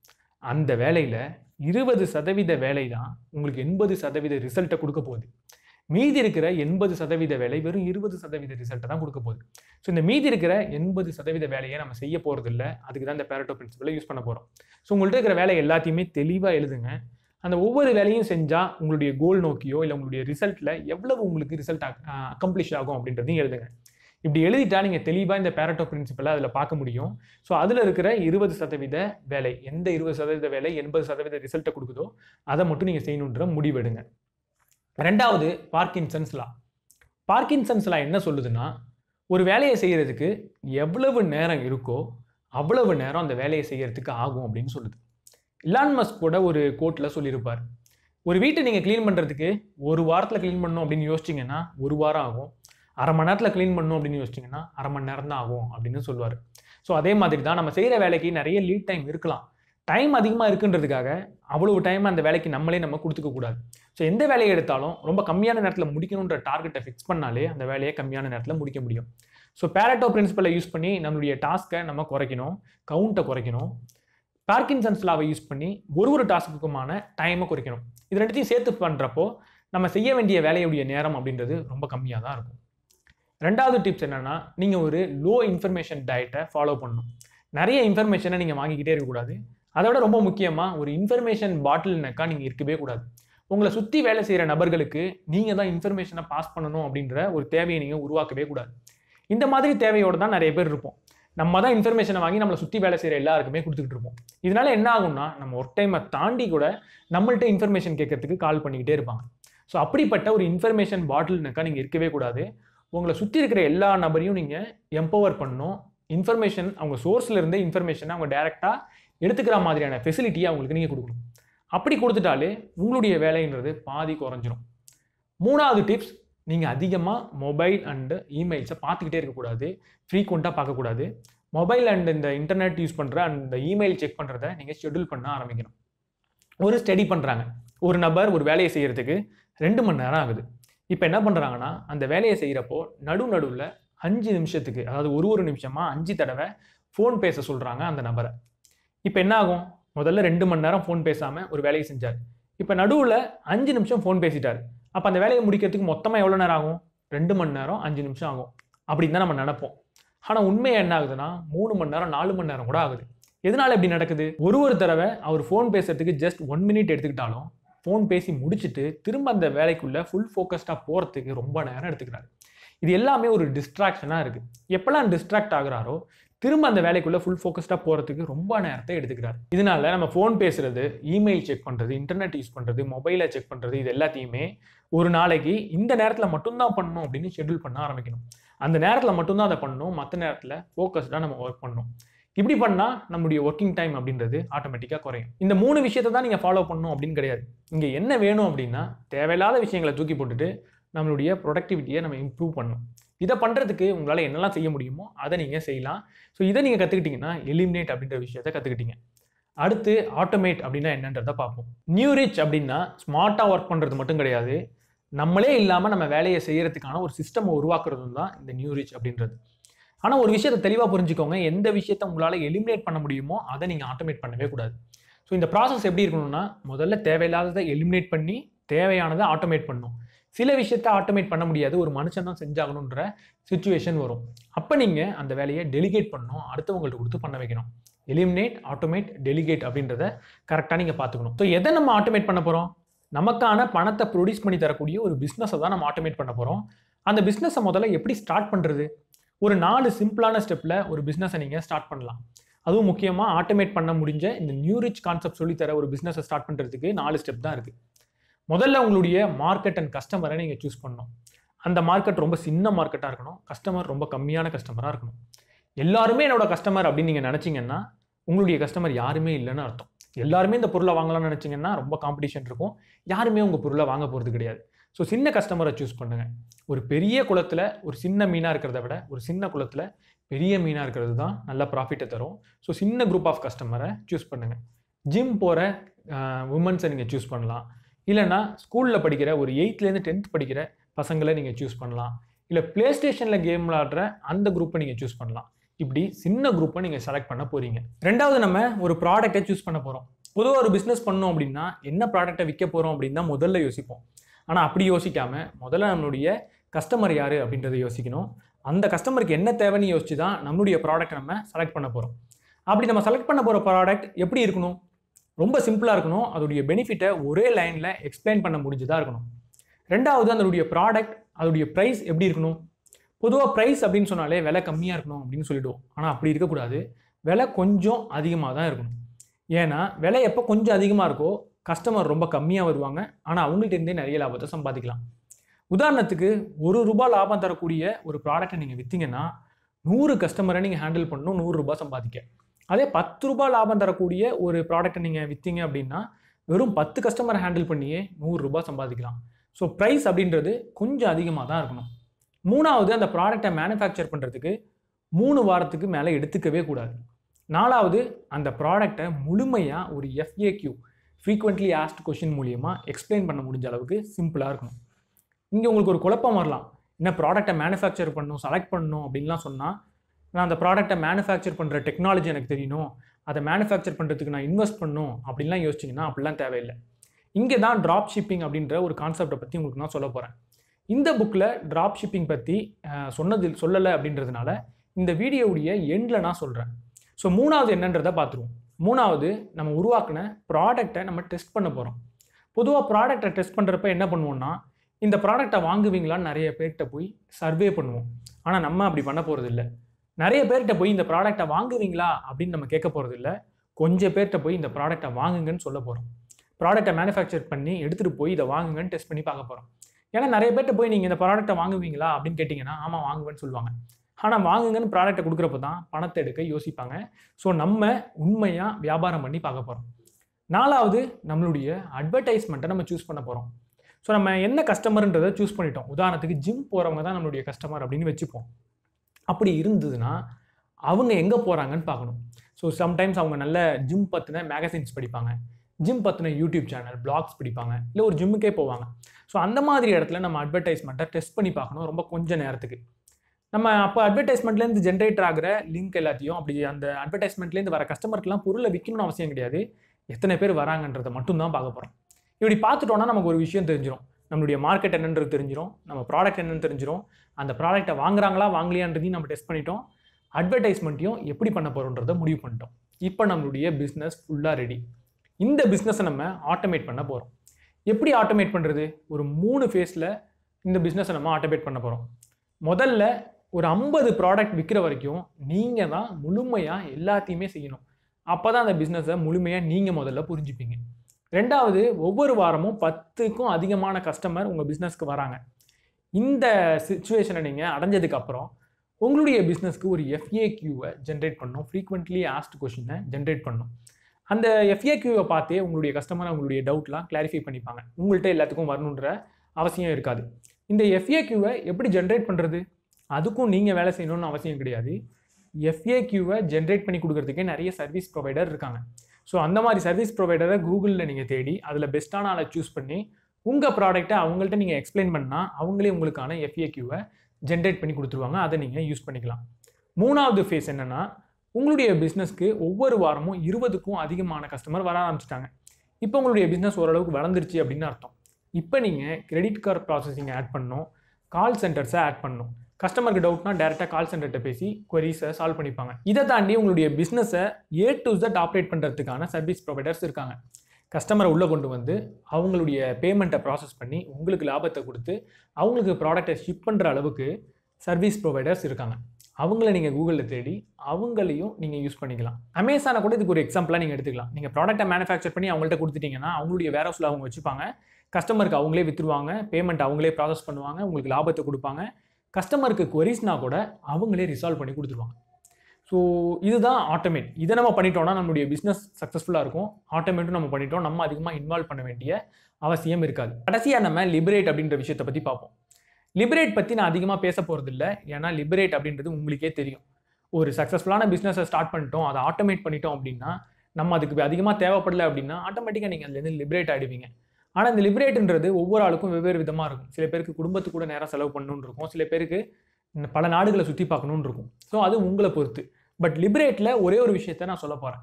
அந்த வேலையில் இருபது சதவீத வேலை தான் உங்களுக்கு எண்பது சதவீத ரிசல்ட்டை கொடுக்க போகுது மீதி இருக்கிற எண்பது சதவீத வேலை வெறும் இருபது சதவீத ரிசல்ட்டை தான் கொடுக்க போகுது ஸோ இந்த மீதி இருக்கிற எண்பது சதவீத வேலையை நம்ம செய்ய போகிறது இல்லை அதுக்கு தான் இந்த பேரட்டோ பிரின்சிபலை யூஸ் பண்ண போகிறோம் ஸோ உங்கள்கிட்ட இருக்கிற வேலை எல்லாத்தையுமே தெளிவாக எழுதுங்க அந்த ஒவ்வொரு வேலையும் செஞ்சால் உங்களுடைய கோல் நோக்கியோ இல்லை உங்களுடைய ரிசல்ட்டில் எவ்வளவு உங்களுக்கு ரிசல்ட் அக்கம்ப்ளிஷ் ஆகும் அப்படின்றதையும் எழுதுங்க இப்படி எழுதிட்டா நீங்கள் தெளிவாக இந்த பேரட்டோ பிரின்சிபலை அதில் பார்க்க முடியும் ஸோ அதில் இருக்கிற இருபது சதவீத வேலை எந்த இருபது சதவீத வேலை எண்பது சதவீத ரிசல்ட்டை கொடுக்குதோ அதை மட்டும் நீங்கள் செய்யணுன்ற முடிவெடுங்க ரெண்டாவது பார்க்கின்சன்ஸ் லா பார்க்கின்சன்ஸ் லா என்ன சொல்லுதுன்னா ஒரு வேலையை செய்கிறதுக்கு எவ்வளவு நேரம் இருக்கோ அவ்வளவு நேரம் அந்த வேலையை செய்யறதுக்கு ஆகும் அப்படின்னு சொல்லுது இலான் மஸ்க் கூட ஒரு கோட்டில் சொல்லியிருப்பார் ஒரு வீட்டை நீங்கள் க்ளீன் பண்ணுறதுக்கு ஒரு வாரத்தில் க்ளீன் பண்ணணும் அப்படின்னு யோசிச்சிங்கன்னா ஒரு வாரம் ஆகும் அரை மணி நேரத்தில் க்ளீன் பண்ணணும் அப்படின்னு யோசிச்சிங்கன்னா அரை மணி நேரம் தான் ஆகும் அப்படின்னு சொல்லுவார் ஸோ அதே மாதிரி தான் நம்ம செய்கிற வேலைக்கு நிறைய லீட் டைம் இருக்கலாம் டைம் அதிகமாக இருக்குன்றதுக்காக அவ்வளவு டைம் அந்த வேலைக்கு நம்மளே நம்ம கொடுத்துக்க கூடாது ஸோ எந்த வேலையை எடுத்தாலும் ரொம்ப கம்மியான நேரத்தில் முடிக்கணுன்ற டார்கெட்டை ஃபிக்ஸ் பண்ணாலே அந்த வேலையை கம்மியான நேரத்தில் முடிக்க முடியும் ஸோ பேரட்டோ பிரின்சிபலை யூஸ் பண்ணி நம்மளுடைய டாஸ்க்கை நம்ம குறைக்கணும் கவுண்ட்டை குறைக்கணும் பார்க்கின்சன்ஸ் லாவை யூஸ் பண்ணி ஒரு ஒரு டாஸ்க்குக்குமான டைமை குறைக்கணும் இது ரெண்டுத்தையும் சேர்த்து பண்ணுறப்போ நம்ம செய்ய வேண்டிய வேலையுடைய நேரம் அப்படின்றது ரொம்ப கம்மியாக தான் இருக்கும் ரெண்டாவது டிப்ஸ் என்னென்னா நீங்கள் ஒரு லோ இன்ஃபர்மேஷன் டயட்டை ஃபாலோ பண்ணணும் நிறைய இன்ஃபர்மேஷனை நீங்கள் வாங்கிக்கிட்டே இருக்கக்கூடாது அதை விட ரொம்ப முக்கியமாக ஒரு இன்ஃபர்மேஷன் பாட்டில் நெக்கா நீங்கள் இருக்கவே கூடாது உங்களை சுற்றி வேலை செய்கிற நபர்களுக்கு நீங்கள் தான் இன்ஃபர்மேஷனை பாஸ் பண்ணணும் அப்படின்ற ஒரு தேவையை நீங்கள் உருவாக்கவே கூடாது இந்த மாதிரி தேவையோடு தான் நிறைய பேர் இருப்போம் நம்ம தான் இன்ஃபர்மேஷனை வாங்கி நம்மளை சுற்றி வேலை செய்கிற எல்லாருக்குமே கொடுத்துக்கிட்டு இருப்போம் இதனால என்ன ஆகும்னா நம்ம ஒர்க் டைமை தாண்டி கூட நம்மள்ட்ட இன்ஃபர்மேஷன் கேட்கறதுக்கு கால் பண்ணிக்கிட்டே இருப்பாங்க ஸோ அப்படிப்பட்ட ஒரு இன்ஃபர்மேஷன் பாட்டில் நெக்கா நீங்கள் இருக்கவே கூடாது உங்களை சுற்றி இருக்கிற எல்லா நபரையும் நீங்கள் எம்பவர் பண்ணணும் இன்ஃபர்மேஷன் அவங்க சோர்ஸ்ல இருந்தே இன்ஃபர்மேஷனை அவங்க டைரெக்டாக எடுத்துக்கிற மாதிரியான ஃபெசிலிட்டியை அவங்களுக்கு நீங்கள் கொடுக்கணும் அப்படி கொடுத்துட்டாலே உங்களுடைய வேலைன்றது பாதி குறைஞ்சிரும் மூணாவது டிப்ஸ் நீங்கள் அதிகமாக மொபைல் அண்டு இமெயில்ஸை பார்த்துக்கிட்டே இருக்கக்கூடாது ஃப்ரீக்வெண்ட்டாக பார்க்கக்கூடாது மொபைல் அண்ட் இந்த இன்டர்நெட் யூஸ் பண்ணுற அந்த இமெயில் செக் பண்ணுறத நீங்கள் ஷெட்யூல் பண்ண ஆரம்பிக்கணும் ஒரு ஸ்டடி பண்ணுறாங்க ஒரு நபர் ஒரு வேலையை செய்கிறதுக்கு ரெண்டு மணி நேரம் ஆகுது இப்போ என்ன பண்ணுறாங்கன்னா அந்த வேலையை செய்கிறப்போ நடு நடுவில் அஞ்சு நிமிஷத்துக்கு அதாவது ஒரு ஒரு நிமிஷமாக அஞ்சு தடவை ஃபோன் பேச சொல்கிறாங்க அந்த நபரை இப்போ என்ன ஆகும் முதல்ல ரெண்டு மணி நேரம் ஃபோன் பேசாமல் ஒரு வேலையை செஞ்சார் இப்போ நடுவில் அஞ்சு நிமிஷம் ஃபோன் பேசிட்டார் அப்போ அந்த வேலையை முடிக்கிறதுக்கு மொத்தமாக எவ்வளோ நேரம் ஆகும் ரெண்டு மணி நேரம் அஞ்சு நிமிஷம் ஆகும் அப்படின்னு தான் நம்ம நினைப்போம் ஆனால் உண்மையாக என்ன ஆகுதுன்னா மூணு மணி நேரம் நாலு மணி நேரம் கூட ஆகுது எதனால இப்படி நடக்குது ஒரு ஒரு தடவை அவர் ஃபோன் பேசுறதுக்கு ஜஸ்ட் ஒன் மினிட் எடுத்துக்கிட்டாலும் ஃபோன் பேசி முடிச்சுட்டு திரும்ப அந்த வேலைக்குள்ளே ஃபுல் ஃபோக்கஸ்டாக போகிறதுக்கு ரொம்ப நேரம் எடுத்துக்கிறாரு இது எல்லாமே ஒரு டிஸ்ட்ராக்ஷனாக இருக்குது எப்போல்லாம் டிஸ்ட்ராக்ட் ஆகுறாரோ திரும்ப அந்த வேலைக்குள்ளே ஃபுல் ஃபோக்கஸ்டாக போகிறதுக்கு ரொம்ப நேரத்தை எடுத்துக்கிறார் இதனால நம்ம ஃபோன் பேசுறது இமெயில் செக் பண்ணுறது இன்டர்நெட் யூஸ் பண்ணுறது மொபைலை செக் பண்ணுறது இது எல்லாத்தையுமே ஒரு நாளைக்கு இந்த நேரத்தில் மட்டும்தான் பண்ணணும் அப்படின்னு ஷெட்யூல் பண்ண ஆரம்பிக்கணும் அந்த நேரத்தில் மட்டும்தான் அதை பண்ணணும் மற்ற நேரத்தில் ஃபோக்கஸ்டாக நம்ம ஒர்க் பண்ணணும் இப்படி பண்ணால் நம்மளுடைய ஒர்க்கிங் டைம் அப்படின்றது ஆட்டோமேட்டிக்காக குறையும் இந்த மூணு விஷயத்தை தான் நீங்கள் ஃபாலோ பண்ணணும் அப்படின்னு கிடையாது இங்கே என்ன வேணும் அப்படின்னா தேவையில்லாத விஷயங்களை தூக்கி போட்டுட்டு நம்மளுடைய ப்ரொடக்டிவிட்டியை நம்ம இம்ப்ரூவ் பண்ணணும் இதை பண்ணுறதுக்கு உங்களால் என்னெல்லாம் செய்ய முடியுமோ அதை நீங்கள் செய்யலாம் ஸோ இதை நீங்கள் கற்றுக்கிட்டிங்கன்னா எலிமினேட் அப்படின்ற விஷயத்தை கற்றுக்கிட்டீங்க அடுத்து ஆட்டோமேட் அப்படின்னா என்னன்றதை பார்ப்போம் நியூ ரிச் அப்படின்னா ஸ்மார்ட்டாக ஒர்க் பண்ணுறது மட்டும் கிடையாது நம்மளே இல்லாமல் நம்ம வேலையை செய்கிறதுக்கான ஒரு சிஸ்டமை உருவாக்குறது தான் இந்த நியூ ரிச் அப்படின்றது ஆனால் ஒரு விஷயத்தை தெளிவாக புரிஞ்சுக்கோங்க எந்த விஷயத்தை உங்களால் எலிமினேட் பண்ண முடியுமோ அதை நீங்கள் ஆட்டோமேட் பண்ணவே கூடாது ஸோ இந்த ப்ராசஸ் எப்படி இருக்கணும்னா முதல்ல தேவையில்லாததை எலிமினேட் பண்ணி தேவையானதை ஆட்டோமேட் பண்ணணும் சில விஷயத்தை ஆட்டோமேட் பண்ண முடியாது ஒரு மனுஷன் தான் செஞ்சாகணுன்ற சுச்சுவேஷன் வரும் அப்போ நீங்கள் அந்த வேலையை டெலிகேட் பண்ணணும் அடுத்தவங்கள்ட்ட கொடுத்து பண்ண வைக்கணும் எலிமினேட் ஆட்டோமேட் டெலிகேட் அப்படின்றத கரெக்டாக நீங்கள் பார்த்துக்கணும் ஸோ எதை நம்ம ஆட்டோமேட் பண்ண போகிறோம் நமக்கான பணத்தை ப்ரொடியூஸ் பண்ணி தரக்கூடிய ஒரு பிஸ்னஸை தான் நம்ம ஆட்டோமேட் பண்ண போகிறோம் அந்த பிஸ்னஸை முதல்ல எப்படி ஸ்டார்ட் பண்ணுறது ஒரு நாலு சிம்பிளான ஸ்டெப்பில் ஒரு பிஸ்னஸை நீங்கள் ஸ்டார்ட் பண்ணலாம் அதுவும் முக்கியமாக ஆட்டோமேட் பண்ண முடிஞ்ச இந்த நியூ ரிச் கான்செப்ட் சொல்லித்தர ஒரு பிஸ்னஸை ஸ்டார்ட் பண்ணுறதுக்கு நாலு ஸ்டெப் தான் இருக்குது முதல்ல உங்களுடைய மார்க்கெட் அண்ட் கஸ்டமரை நீங்கள் சூஸ் பண்ணணும் அந்த மார்க்கெட் ரொம்ப சின்ன மார்க்கெட்டாக இருக்கணும் கஸ்டமர் ரொம்ப கம்மியான கஸ்டமராக இருக்கணும் எல்லாருமே என்னோட கஸ்டமர் அப்படின்னு நீங்கள் நினச்சிங்கன்னா உங்களுடைய கஸ்டமர் யாருமே இல்லைன்னு அர்த்தம் எல்லாருமே இந்த பொருளை வாங்கலாம்னு நினச்சிங்கன்னா ரொம்ப காம்படிஷன் இருக்கும் யாருமே உங்கள் பொருளை வாங்க போகிறது கிடையாது ஸோ சின்ன கஸ்டமரை சூஸ் பண்ணுங்கள் ஒரு பெரிய குளத்தில் ஒரு சின்ன மீனாக இருக்கிறத விட ஒரு சின்ன குளத்தில் பெரிய மீனாக இருக்கிறது தான் நல்ல ப்ராஃபிட்டை தரும் ஸோ சின்ன குரூப் ஆஃப் கஸ்டமரை சூஸ் பண்ணுங்கள் ஜிம் போகிற உமன்ஸை நீங்கள் சூஸ் பண்ணலாம் இல்லைன்னா ஸ்கூலில் படிக்கிற ஒரு எயித்துலேருந்து டென்த் படிக்கிற பசங்களை நீங்கள் சூஸ் பண்ணலாம் இல்லை ப்ளே ஸ்டேஷனில் கேம் விளாடுற அந்த குரூப்பை நீங்கள் சூஸ் பண்ணலாம் இப்படி சின்ன குரூப்பை நீங்கள் செலக்ட் பண்ண போகிறீங்க ரெண்டாவது நம்ம ஒரு ப்ராடக்ட்டை சூஸ் பண்ண போகிறோம் பொதுவாக ஒரு பிஸ்னஸ் பண்ணோம் அப்படின்னா என்ன ப்ராடக்ட்டை விற்க போகிறோம் அப்படின்னு தான் முதல்ல யோசிப்போம் ஆனால் அப்படி யோசிக்காம முதல்ல நம்மளுடைய கஸ்டமர் யார் அப்படின்றத யோசிக்கணும் அந்த கஸ்டமருக்கு என்ன தேவைன்னு யோசிச்சு தான் நம்மளுடைய ப்ராடக்ட் நம்ம செலக்ட் பண்ண போகிறோம் அப்படி நம்ம செலக்ட் பண்ண போகிற ப்ராடக்ட் எப்படி இருக்கணும் ரொம்ப சிம்பிளாக இருக்கணும் அதோடைய பெனிஃபிட்டை ஒரே லைனில் எக்ஸ்பிளைன் பண்ண முடிஞ்சதாக இருக்கணும் ரெண்டாவது அதனுடைய ப்ராடக்ட் அதோடைய ப்ரைஸ் எப்படி இருக்கணும் பொதுவாக ப்ரைஸ் அப்படின்னு சொன்னாலே விலை கம்மியாக இருக்கணும் அப்படின்னு சொல்லிடுவோம் ஆனால் அப்படி இருக்கக்கூடாது விலை கொஞ்சம் அதிகமாக தான் இருக்கணும் ஏன்னா விலை எப்போ கொஞ்சம் அதிகமாக இருக்கோ கஸ்டமர் ரொம்ப கம்மியாக வருவாங்க ஆனால் அவங்கள்ட்ட இருந்தே நிறைய லாபத்தை சம்பாதிக்கலாம் உதாரணத்துக்கு ஒரு ரூபாய் லாபம் தரக்கூடிய ஒரு ப்ராடக்ட்டை நீங்கள் விற்றீங்கன்னா நூறு கஸ்டமரை நீங்கள் ஹேண்டில் பண்ணணும் நூறு ரூபாய் சம்பாதிக்க அதே பத்து ரூபாய் லாபம் தரக்கூடிய ஒரு ப்ராடக்ட்டை நீங்கள் விற்றீங்க அப்படின்னா வெறும் பத்து கஸ்டமரை ஹேண்டில் பண்ணியே நூறு ரூபாய் சம்பாதிக்கலாம் ஸோ ப்ரைஸ் அப்படின்றது கொஞ்சம் அதிகமாக தான் இருக்கணும் மூணாவது அந்த ப்ராடக்டை மேனுஃபேக்சர் பண்ணுறதுக்கு மூணு வாரத்துக்கு மேலே எடுத்துக்கவே கூடாது நாலாவது அந்த ப்ராடக்டை முழுமையாக ஒரு எஃப்ஏக்யூ ஃப்ரீக்வெண்ட்லி ஆஸ்ட் கொஷின் மூலியமாக எக்ஸ்பிளைன் பண்ண முடிஞ்ச அளவுக்கு சிம்பிளாக இருக்கணும் இங்கே உங்களுக்கு ஒரு குழப்பம் வரலாம் என்ன ப்ராடக்டை மேனுஃபேக்சர் பண்ணணும் செலக்ட் பண்ணணும் அப்படின்லாம் சொன்னால் நான் அந்த ப்ராடக்ட்டை மேனுஃபேக்சர் பண்ணுற டெக்னாலஜி எனக்கு தெரியணும் அதை மேனுஃபேக்சர் பண்ணுறதுக்கு நான் இன்வெஸ்ட் பண்ணணும் அப்படிலாம் யோசிச்சிங்கன்னா அப்படிலாம் தேவையில்லை இங்கே தான் ட்ராப் ஷிப்பிங் அப்படின்ற ஒரு கான்செப்டை பற்றி உங்களுக்கு நான் சொல்ல போகிறேன் இந்த புக்கில் ட்ராப் ஷிப்பிங் பற்றி அஹ், சொன்னது சொல்லலை அப்படின்றதுனால இந்த வீடியோவுடைய எண்டில் நான் சொல்கிறேன் ஸோ மூணாவது என்னன்றதை பார்த்துருவோம் மூணாவது நம்ம உருவாக்கின ப்ராடக்டை நம்ம டெஸ்ட் பண்ண போகிறோம் பொதுவாக ப்ராடக்டை டெஸ்ட் பண்ணுறப்ப என்ன பண்ணுவோம்னா இந்த ப்ராடக்டை வாங்குவீங்களான்னு நிறைய பேர்கிட்ட போய் சர்வே பண்ணுவோம் ஆனால் நம்ம அப்படி பண்ண போகிறது இல்லை நிறைய பேர்கிட்ட போய் இந்த ப்ராடக்டை வாங்குவீங்களா அப்படின்னு நம்ம கேட்க போகிறது இல்லை கொஞ்சம் பேர்கிட்ட போய் இந்த ப்ராடக்டை வாங்குங்கன்னு சொல்ல போகிறோம் ப்ராடக்ட்டை மேனுஃபேக்சர் பண்ணி எடுத்துகிட்டு போய் இதை வாங்குங்கன்னு டெஸ்ட் பண்ணி பார்க்க போகிறோம் ஏன்னா நிறைய பேர்கிட்ட போய் நீங்கள் இந்த ப்ராடக்ட்டை வாங்குவீங்களா அப்படின்னு கேட்டிங்கன்னா ஆமாம் வாங்குவேன்னு சொல்லுவாங்க ஆனால் வாங்குங்கன்னு ப்ராடக்ட்டை கொடுக்குறப்ப தான் பணத்தை எடுக்க யோசிப்பாங்க ஸோ நம்ம உண்மையாக வியாபாரம் பண்ணி பார்க்க போகிறோம் நாலாவது நம்மளுடைய அட்வர்டைஸ்மெண்ட்டை நம்ம சூஸ் பண்ண போகிறோம் ஸோ நம்ம என்ன கஸ்டமர்ன்றதை சூஸ் பண்ணிட்டோம் உதாரணத்துக்கு ஜிம் போகிறவங்க தான் நம்மளுடைய கஸ்டமர் அப்படின்னு வச்சுப்போம் அப்படி இருந்ததுன்னா அவங்க எங்கே போகிறாங்கன்னு பார்க்கணும் ஸோ சம்டைம்ஸ் அவங்க நல்ல ஜிம் பற்றின மேகசின்ஸ் படிப்பாங்க ஜிம் பற்றின யூடியூப் சேனல் பிளாக்ஸ் படிப்பாங்க இல்லை ஒரு ஜிம்முக்கே போவாங்க ஸோ அந்த மாதிரி இடத்துல நம்ம அட்வர்டைஸ்மெண்ட்டை டெஸ்ட் பண்ணி பார்க்கணும் ரொம்ப கொஞ்ச நேரத்துக்கு நம்ம அப்போ அட்வர்டைஸ்மெண்ட்லேருந்து ஜென்ரேட் ஆகிற லிங்க் எல்லாத்தையும் அப்படி அந்த அட்வர்டைஸ்மெண்ட்லேருந்து வர கஸ்டமருக்குலாம் பொருளை விற்கணும்னு அவசியம் கிடையாது எத்தனை பேர் வராங்கன்றதை மட்டும்தான் பார்க்க போகிறோம் இப்படி பார்த்துட்டோன்னா நமக்கு ஒரு விஷயம் தெரிஞ்சிடும் நம்மளுடைய மார்க்கெட் என்னன்றது தெரிஞ்சிடும் நம்ம ப்ராடக்ட் என்னன்னு தெரிஞ்சிடும் அந்த ப்ராடக்ட்டை வாங்குறாங்களா வாங்கலையான்றதையும் நம்ம டெஸ்ட் பண்ணிட்டோம் அட்வர்டைஸ்மெண்ட்டையும் எப்படி பண்ண போகிறோன்றதை முடிவு பண்ணிட்டோம் இப்போ நம்மளுடைய பிஸ்னஸ் ஃபுல்லாக ரெடி இந்த பிஸ்னஸை நம்ம ஆட்டோமேட் பண்ண போகிறோம் எப்படி ஆட்டோமேட் பண்ணுறது ஒரு மூணு ஃபேஸில் இந்த பிஸ்னஸை நம்ம ஆட்டோமேட் பண்ண போகிறோம் முதல்ல ஒரு ஐம்பது ப்ராடக்ட் விற்கிற வரைக்கும் நீங்கள் தான் முழுமையாக எல்லாத்தையுமே செய்யணும் அப்போ தான் அந்த பிஸ்னஸை முழுமையாக நீங்கள் முதல்ல புரிஞ்சுப்பீங்க ரெண்டாவது ஒவ்வொரு வாரமும் பத்துக்கும் அதிகமான கஸ்டமர் உங்கள் பிஸ்னஸ்க்கு வராங்க இந்த சுச்சுவேஷனை நீங்கள் அடைஞ்சதுக்கு அப்புறம் உங்களுடைய பிஸ்னஸ்க்கு ஒரு எஃப்ஏக்யூவை ஜென்ரேட் பண்ணணும் ஃப்ரீக்வெண்ட்லி ஆஸ்ட் கொஷினை ஜென்ரேட் பண்ணணும் அந்த எஃப்ஏக்யூவை பார்த்தே உங்களுடைய கஸ்டமர் அவங்களுடைய டவுட்லாம் கிளாரிஃபை பண்ணிப்பாங்க உங்கள்கிட்ட எல்லாத்துக்கும் வரணுன்ற அவசியம் இருக்காது இந்த எஃப்ஏக்யூவை எப்படி ஜென்ரேட் பண்ணுறது அதுக்கும் நீங்கள் வேலை செய்யணும்னு அவசியம் கிடையாது எஃப்ஏக்யூவை ஜென்ரேட் பண்ணி கொடுக்கறதுக்கே நிறைய சர்வீஸ் ப்ரொவைடர் இருக்காங்க ஸோ அந்த மாதிரி சர்வீஸ் ப்ரொவைடரை கூகுளில் நீங்கள் தேடி அதில் பெஸ்ட்டான ஆளை சூஸ் பண்ணி உங்கள் ப்ராடக்ட்டை அவங்கள்ட்ட நீங்கள் எக்ஸ்பிளைன் பண்ணால் அவங்களே உங்களுக்கான எஃப்ஏக்யூவை ஜென்ரேட் பண்ணி கொடுத்துருவாங்க அதை நீங்கள் யூஸ் பண்ணிக்கலாம் மூணாவது ஃபேஸ் என்னென்னா உங்களுடைய பிஸ்னஸ்க்கு ஒவ்வொரு வாரமும் இருபதுக்கும் அதிகமான கஸ்டமர் வர ஆரம்பிச்சிட்டாங்க இப்போ உங்களுடைய பிஸ்னஸ் ஓரளவுக்கு வளர்ந்துருச்சு அப்படின்னு அர்த்தம் இப்போ நீங்கள் கிரெடிட் கார்டு ப்ராசஸிங் ஆட் பண்ணணும் கால் சென்டர்ஸை ஆட் பண்ணணும் கஸ்டமருக்கு டவுட்னா டேரெக்டாக கால் சென்டர்கிட்ட பேசி கொரிஸை சால்வ் பண்ணிப்பாங்க இதை தாண்டி உங்களுடைய பிஸ்னஸை ஏ டு Z ஆப்ரேட் பண்ணுறதுக்கான சர்வீஸ் ப்ரொவைடர்ஸ் இருக்காங்க கஸ்டமரை உள்ளே கொண்டு வந்து அவங்களுடைய பேமெண்ட்டை ப்ராசஸ் பண்ணி உங்களுக்கு லாபத்தை கொடுத்து அவங்களுக்கு ப்ராடக்டை ஷிப் பண்ணுற அளவுக்கு சர்வீஸ் ப்ரொவைடர்ஸ் இருக்காங்க அவங்கள நீங்கள் கூகுளில் தேடி அவங்களையும் நீங்கள் யூஸ் பண்ணிக்கலாம் அமேசானை கூட இதுக்கு ஒரு எக்ஸாம்பிளாக நீங்கள் எடுத்துக்கலாம் நீங்கள் ப்ராடக்ட்டை மேனுஃபேக்சர் பண்ணி அவங்கள்ட்ட கொடுத்துட்டீங்கன்னா அவங்களுடைய வேர் ஹவுஸில் அவங்க வச்சுப்பாங்க கஸ்டமருக்கு அவங்களே விற்றுருவாங்க பேமெண்ட் அவங்களே ப்ராசஸ் பண்ணுவாங்க உங்களுக்கு லாபத்தை கொடுப்பாங்க கஸ்டமருக்கு கொரிஸ்னா கூட அவங்களே ரிசால்வ் பண்ணி கொடுத்துருவாங்க ஸோ இதுதான் ஆட்டோமேட் இதை நம்ம பண்ணிட்டோம்னா நம்மளுடைய பிஸ்னஸ் சக்ஸஸ்ஃபுல்லாக இருக்கும் ஆட்டோமேட்டும் நம்ம பண்ணிட்டோம் நம்ம அதிகமாக இன்வால்வ் பண்ண வேண்டிய அவசியம் இருக்காது கடைசியாக நம்ம லிபரேட் அப்படின்ற விஷயத்தை பற்றி பார்ப்போம் லிபரேட் பற்றி நான் அதிகமாக பேச போகிறது இல்லை ஏன்னா லிபரேட் அப்படின்றது உங்களுக்கே தெரியும் ஒரு சக்ஸஸ்ஃபுல்லான பிஸ்னஸை ஸ்டார்ட் பண்ணிட்டோம் அதை ஆட்டோமேட் பண்ணிட்டோம் அப்படின்னா நம்ம அதுக்கு அதிகமாக தேவைப்படல அப்படின்னா ஆட்டோமேட்டிக்காக நீங்கள் அதுலேருந்து லிபரேட் ஆகிடுவீங்க ஆனால் இந்த லிபரேட்ன்றது ஒவ்வொரு ஆளுக்கும் வெவ்வேறு விதமாக இருக்கும் சில பேருக்கு குடும்பத்து கூட நேரம் செலவு பண்ணணும்னு இருக்கும் சில பேருக்கு பல நாடுகளை சுற்றி பார்க்கணும்னு இருக்கும் ஸோ அது உங்களை பொறுத்து பட் லிபரேட்டில் ஒரே ஒரு விஷயத்த நான் சொல்ல போகிறேன்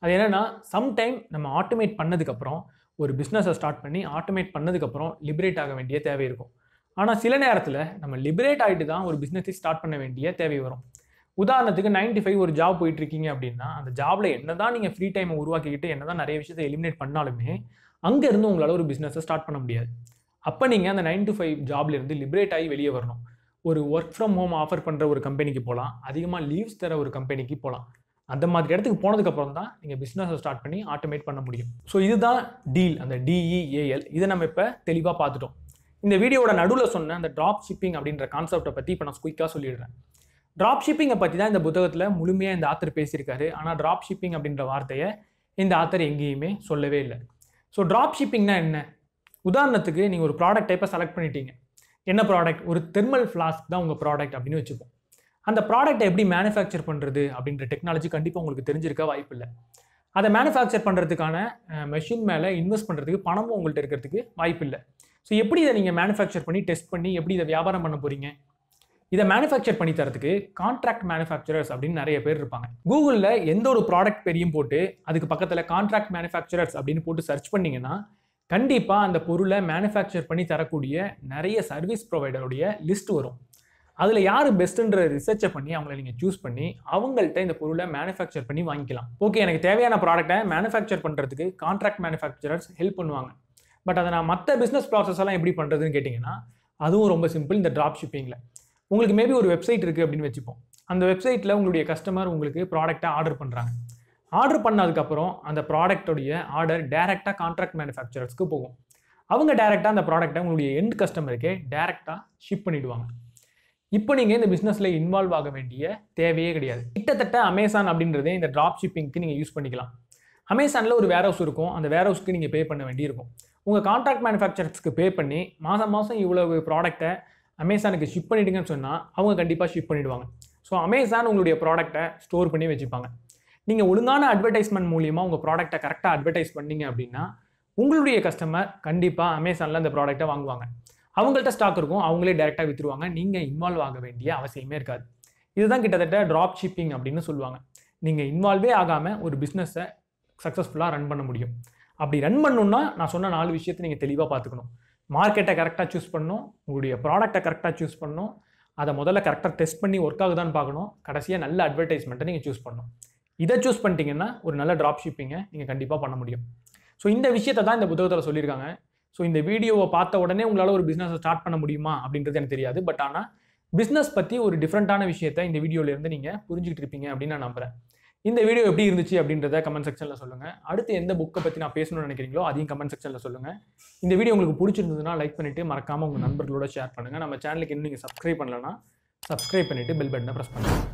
அது என்னென்னா சம்டைம் நம்ம ஆட்டோமேட் பண்ணதுக்கப்புறம் ஒரு பிஸ்னஸை ஸ்டார்ட் பண்ணி ஆட்டோமேட் பண்ணதுக்கப்புறம் லிபரேட் ஆக வேண்டிய தேவை இருக்கும் ஆனால் சில நேரத்தில் நம்ம லிபரேட் ஆகிட்டு தான் ஒரு பிஸ்னஸை ஸ்டார்ட் பண்ண வேண்டிய தேவை வரும் உதாரணத்துக்கு 95 ஃபைவ் ஒரு ஜாப் போயிட்டு இருக்கீங்க அப்படின்னா அந்த ஜாப்ல என்ன தான் நீங்கள் ஃப்ரீ டைமை உருவாக்கிக்கிட்டு என்ன தான் நிறைய விஷயத்தை எலிமினேட் பண்ணாலுமே அங்கேருந்து உங்களால் ஒரு பிஸ்னஸை ஸ்டார்ட் பண்ண முடியாது அப்போ நீங்கள் அந்த நைன் டு ஃபைவ் ஜாப்லேருந்து லிபரேட் ஆகி வெளியே வரணும் ஒரு ஒர்க் ஃப்ரம் ஹோம் ஆஃபர் பண்ணுற ஒரு கம்பெனிக்கு போகலாம் அதிகமாக லீவ்ஸ் தர ஒரு கம்பெனிக்கு போகலாம் அந்த மாதிரி இடத்துக்கு போனதுக்கப்புறம் தான் நீங்கள் பிஸ்னஸை ஸ்டார்ட் பண்ணி ஆட்டோமேட் பண்ண முடியும் ஸோ இதுதான் டீல் அந்த டிஇஏஎல் இதை நம்ம இப்போ தெளிவாக பார்த்துட்டோம் இந்த வீடியோவோட நடுவில் சொன்ன அந்த ட்ராப் ஷிப்பிங் அப்படின்ற கான்செப்டை பற்றி இப்போ நான் குயிக்காக சொல்லிடுறேன் ட்ராப் ஷிப்பிங்கை பற்றி தான் இந்த புத்தகத்தில் முழுமையாக இந்த ஆத்தர் பேசியிருக்காரு ஆனால் ட்ராப் ஷிப்பிங் அப்படின்ற வார்த்தையை இந்த ஆத்தர் எங்கேயுமே சொல்லவே இல்லை ஸோ ட்ராப் ஷிப்பிங்னா என்ன உதாரணத்துக்கு நீங்கள் ஒரு ப்ராடக்ட் டைப்பை செலக்ட் பண்ணிட்டீங்க என்ன ப்ராடக்ட் ஒரு தெர்மல் ஃப்ளாஸ்க் தான் உங்கள் ப்ராடக்ட் அப்படின்னு வச்சுப்போம் அந்த ப்ராடக்ட்டை எப்படி மேனுஃபேக்சர் பண்ணுறது அப்படின்ற டெக்னாலஜி கண்டிப்பாக உங்களுக்கு தெரிஞ்சிருக்க வாய்ப்பு இல்லை அதை மேனுஃபேக்சர் பண்ணுறதுக்கான மெஷின் மேலே இன்வெஸ்ட் பண்ணுறதுக்கு பணமும் உங்கள்கிட்ட இருக்கிறதுக்கு வாய்ப்பு இல்லை ஸோ எப்படி இதை நீங்கள் மேனுஃபேக்சர் பண்ணி டெஸ்ட் பண்ணி எப்படி இதை வியாபாரம் பண்ண போகிறீங்க இதை மேனுஃபேக்சர் பண்ணி தரதுக்கு கான்ட்ராக்ட் மேனுஃபேக்சரர்ஸ் அப்படின்னு நிறைய பேர் இருப்பாங்க கூகுளில் எந்த ஒரு ப்ராடக்ட் பெரியும் போட்டு அதுக்கு பக்கத்தில் கான்ட்ராக்ட் மேனுஃபேக்சரர்ஸ் அப்படின்னு போட்டு சர்ச் பண்ணீங்கன்னா கண்டிப்பாக அந்த பொருளை மேனுஃபேக்சர் பண்ணி தரக்கூடிய நிறைய சர்வீஸ் ப்ரொவைடருடைய லிஸ்ட் வரும் அதில் யார் பெஸ்ட்டுன்ற ரிசர்ச்சை பண்ணி அவங்கள நீங்கள் சூஸ் பண்ணி அவங்கள்ட்ட இந்த பொருளை மேனுஃபேக்சர் பண்ணி வாங்கிக்கலாம் ஓகே எனக்கு தேவையான ப்ராடக்ட்டை மேனுஃபேக்சர் பண்ணுறதுக்கு கான்ட்ராக்ட் மேனுஃபேக்சரர்ஸ் ஹெல்ப் பண்ணுவாங்க பட் அதை நான் மற்ற பிஸ்னஸ் ப்ராசஸ் எல்லாம் எப்படி பண்ணுறதுன்னு கேட்டிங்கன்னா அதுவும் ரொம்ப சிம்பிள் இந்த ட்ராப் ஷிப்பிங்கில் உங்களுக்கு மேபி ஒரு வெப்சைட் இருக்குது அப்படின்னு வச்சுப்போம் அந்த வெப்சைட்டில் உங்களுடைய கஸ்டமர் உங்களுக்கு ப்ராடக்ட்டை ஆர்டர் பண்ணுறாங்க ஆர்டர் பண்ணதுக்கப்புறம் அந்த ப்ராடக்டோடைய ஆர்டர் டேரெக்டாக கான்ட்ராக்ட் மேனுஃபேக்சரர்ஸ்க்கு போகும் அவங்க டேரெக்டாக அந்த ப்ராடக்ட்டை உங்களுடைய எண்ட் கஸ்டமருக்கே டேரெக்டாக ஷிப் பண்ணிவிடுவாங்க இப்போ நீங்கள் இந்த பிஸ்னஸில் இன்வால்வ் ஆக வேண்டிய தேவையே கிடையாது கிட்டத்தட்ட அமேசான் அப்படின்றதே இந்த ட்ராப் ஷிப்பிங்க்கு நீங்கள் யூஸ் பண்ணிக்கலாம் அமேசானில் ஒரு வேர் ஹவுஸ் இருக்கும் அந்த வேர் ஹவுஸ்க்கு நீங்கள் பே பண்ண வேண்டியிருக்கும் உங்கள் கான்ட்ராக்ட் மேனுஃபேக்சரர்ஸ்க்கு பே பண்ணி மாதம் மாதம் இவ்வளவு ப்ராடக்ட்டை அமேசானுக்கு ஷிப் பண்ணிடுங்கன்னு சொன்னால் அவங்க கண்டிப்பாக ஷிப் பண்ணிடுவாங்க ஸோ அமேசான் உங்களுடைய ப்ராடக்ட்டை ஸ்டோர் பண்ணி வச்சுப்பாங்க நீங்கள் ஒழுங்கான அட்வர்டைஸ்மெண்ட் மூலியமாக உங்கள் ப்ராடக்ட்டை கரெக்டாக அட்வர்டைஸ் பண்ணீங்க அப்படின்னா உங்களுடைய கஸ்டமர் கண்டிப்பாக அமேசானில் அந்த ப்ராடக்ட்டை வாங்குவாங்க அவங்கள்ட்ட ஸ்டாக் இருக்கும் அவங்களே டேரெக்டாக விற்றுருவாங்க நீங்கள் இன்வால்வ் ஆக வேண்டிய அவசியமே இருக்காது இதுதான் கிட்டத்தட்ட ட்ராப் ஷிப்பிங் அப்படின்னு சொல்லுவாங்க நீங்கள் இன்வால்வே ஆகாமல் ஒரு பிஸ்னஸை சக்ஸஸ்ஃபுல்லாக ரன் பண்ண முடியும் அப்படி ரன் பண்ணணும்னா நான் சொன்ன நாலு விஷயத்தை நீங்கள் தெளிவாக பார்த்துக்கணும் மார்க்கெட்டை கரெக்டாக சூஸ் பண்ணணும் உங்களுடைய ப்ராடக்ட்டை கரெக்டாக சூஸ் பண்ணணும் அதை முதல்ல கரெக்டாக டெஸ்ட் பண்ணி ஒர்க் ஆகுதான்னு பார்க்கணும் கடைசியாக நல்ல அட்வர்டைஸ்மெண்ட்டை நீங்கள் சூஸ் பண்ணணும் இதை சூஸ் பண்ணிட்டீங்கன்னா ஒரு நல்ல ட்ராப் ஷிப்பிங்கை நீங்கள் கண்டிப்பாக பண்ண முடியும் ஸோ இந்த விஷயத்தை தான் இந்த புத்தகத்தில் சொல்லியிருக்காங்க ஸோ இந்த வீடியோவை பார்த்த உடனே உங்களால் ஒரு பிஸ்னஸை ஸ்டார்ட் பண்ண முடியுமா அப்படின்றது எனக்கு தெரியாது பட் ஆனால் பிஸ்னஸ் பற்றி ஒரு டிஃப்ரெண்ட்டான விஷயத்தை இந்த வீடியோலேருந்து நீங்கள் புரிஞ்சுக்கிட்டு இருப்பீங்க அப்படின்னு நான் நம்புகிறேன் இந்த வீடியோ எப்படி இருந்துச்சு அப்படின்றத கமெண்ட் செக்ஷனில் சொல்லுங்கள் அடுத்து எந்த புக்கை பற்றி நான் பேசணும்னு நினைக்கிறீங்களோ அதையும் கமெண்ட் செக்ஷனில் சொல்லுங்கள் இந்த வீடியோ உங்களுக்கு பிடிச்சிருந்ததுன்னா லைக் பண்ணிவிட்டு மறக்காமல் உங்கள் நண்பர்களோட ஷேர் பண்ணுங்கள் நம்ம சேனலுக்கு இன்னும் நீங்கள் சப்ஸ்கிரைப் பண்ணலன்னா சப்ஸ்கிரைப் பண்ணிவிட்டு பெல் பட்டனை ப்ரெஸ் பண்ணுங்கள்